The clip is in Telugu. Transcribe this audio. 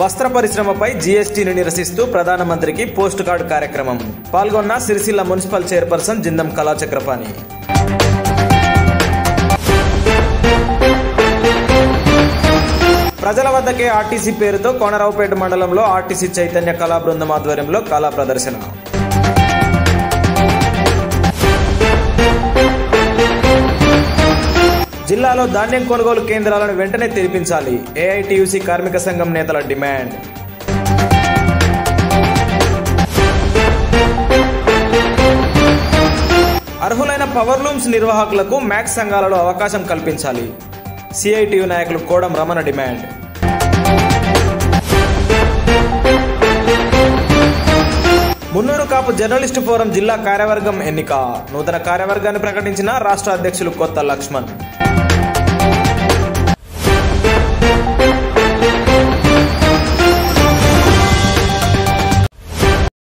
వస్త్ర పరిశ్రమపై జీఎస్టీని నిరసిస్తూ ప్రధానమంత్రికి పోస్ట్ కార్డు కార్యక్రమం పాల్గొన్న సిరిసిల్ల మున్సిపల్ చైర్పర్సన్ జిందం కళాచక్రపాణి ప్రజల వద్దకే ఆర్టీసీ పేరుతో కోనరావుపేట మండలంలో ఆర్టీసీ చైతన్య కళా బృందం ఆధ్వర్యంలో కళా ప్రదర్శన జిల్లాలో ధాన్యం కొనుగోలు కేంద్రాలను వెంటనే తెరిపించాలి ఏఐటియుసి కార్మిక సంఘం నేతల డిమాండ్ అర్హులైన పవర్ లూమ్స్ నిర్వాహకులకు మ్యాక్స్ సంఘాలలో అవకాశం కల్పించాలి సిఐటియు నాయకులు Kodam Ramana demand Munnuru Kapu journalist forum జిల్లా కార్యవర్గం ఎన్నిక నూతన కార్యవర్గాన్ని ప్రకటించిన రాష్ట్ర అధ్యక్షులు కొత్త లక్ష్మణ్